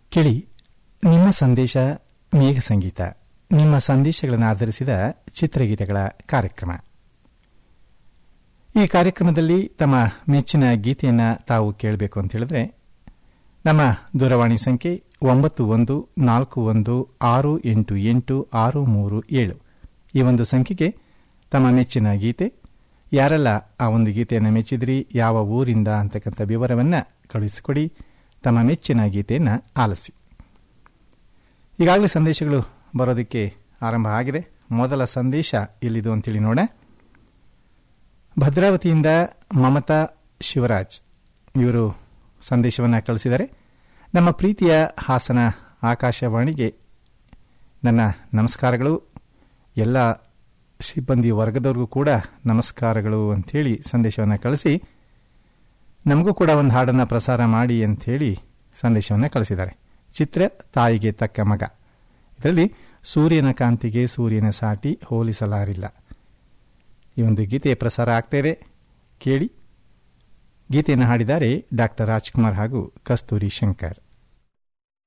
ಕೇಳಿ ನಿಮ್ಮ ಸಂದೇಶ ಮೇಘ ಸಂಗೀತ ನಿಮ್ಮ ಸಂದೇಶಗಳನ್ನು ಆಧರಿಸಿದ ಚಿತ್ರಗೀತೆಗಳ ಕಾರ್ಯಕ್ರಮ ಈ ಕಾರ್ಯಕ್ರಮದಲ್ಲಿ ತಮ್ಮ ಮೆಚ್ಚಿನ ಗೀತೆಯನ್ನು ತಾವು ಕೇಳಬೇಕು ಅಂತ ಹೇಳಿದ್ರೆ ನಮ್ಮ ದೂರವಾಣಿ ಸಂಖ್ಯೆ ಒಂಬತ್ತು ಒಂದು ನಾಲ್ಕು ಒಂದು ಆರು ಎಂಟು ಎಂಟು ಆರು ಮೂರು ಏಳು ಈ ಒಂದು ಸಂಖ್ಯೆಗೆ ತಮ್ಮ ಮೆಚ್ಚಿನ ಗೀತೆ ಯಾರೆಲ್ಲ ಆ ಒಂದು ಗೀತೆಯನ್ನು ಮೆಚ್ಚಿದ್ರಿ ಯಾವ ಊರಿಂದ ಅಂತಕ್ಕಂಥ ವಿವರವನ್ನು ಕಳುಹಿಸಿಕೊಡಿ ತಮ್ಮ ಮೆಚ್ಚಿನ ಗೀತೆಯನ್ನು ಆಲಿಸಿ ಈಗಾಗಲೇ ಸಂದೇಶಗಳು ಬರೋದಕ್ಕೆ ಆರಂಭ ಆಗಿದೆ ಮೊದಲ ಸಂದೇಶ ಎಲ್ಲಿದು ಅಂತೇಳಿ ನೋಡ ಭದ್ರಾವತಿಯಿಂದ ಮಮತಾ ಶಿವರಾಜ್ ಇವರು ಸಂದೇಶವನ್ನು ಕಳಿಸಿದ್ದಾರೆ ನಮ್ಮ ಪ್ರೀತಿಯ ಹಾಸನ ಆಕಾಶವಾಣಿಗೆ ನನ್ನ ನಮಸ್ಕಾರಗಳು ಎಲ್ಲ ಸಿಬ್ಬಂದಿ ವರ್ಗದವ್ರಿಗೂ ಕೂಡ ನಮಸ್ಕಾರಗಳು ಅಂಥೇಳಿ ಸಂದೇಶವನ್ನು ಕಳಿಸಿ ನಮಗೂ ಕೂಡ ಒಂದು ಹಾಡನ್ನು ಪ್ರಸಾರ ಮಾಡಿ ಅಂಥೇಳಿ ಸಂದೇಶವನ್ನು ಕಳಿಸಿದ್ದಾರೆ ಚಿತ್ರ ತಾಯಿಗೆ ತಕ್ಕ ಮಗ ಇದರಲ್ಲಿ ಸೂರ್ಯನ ಕಾಂತಿಗೆ ಸೂರ್ಯನ ಸಾಟಿ ಹೋಲಿಸಲಾರಿಲ್ಲ ಈ ಒಂದು ಗೀತೆ ಪ್ರಸಾರ ಆಗ್ತಾ ಇದೆ ಕೇಳಿ ಗೀತೆಯನ್ನು ಹಾಡಿದ್ದಾರೆ ಡಾಕ್ಟರ್ ರಾಜ್ಕುಮಾರ್ ಹಾಗೂ ಕಸ್ತೂರಿ ಶಂಕರ್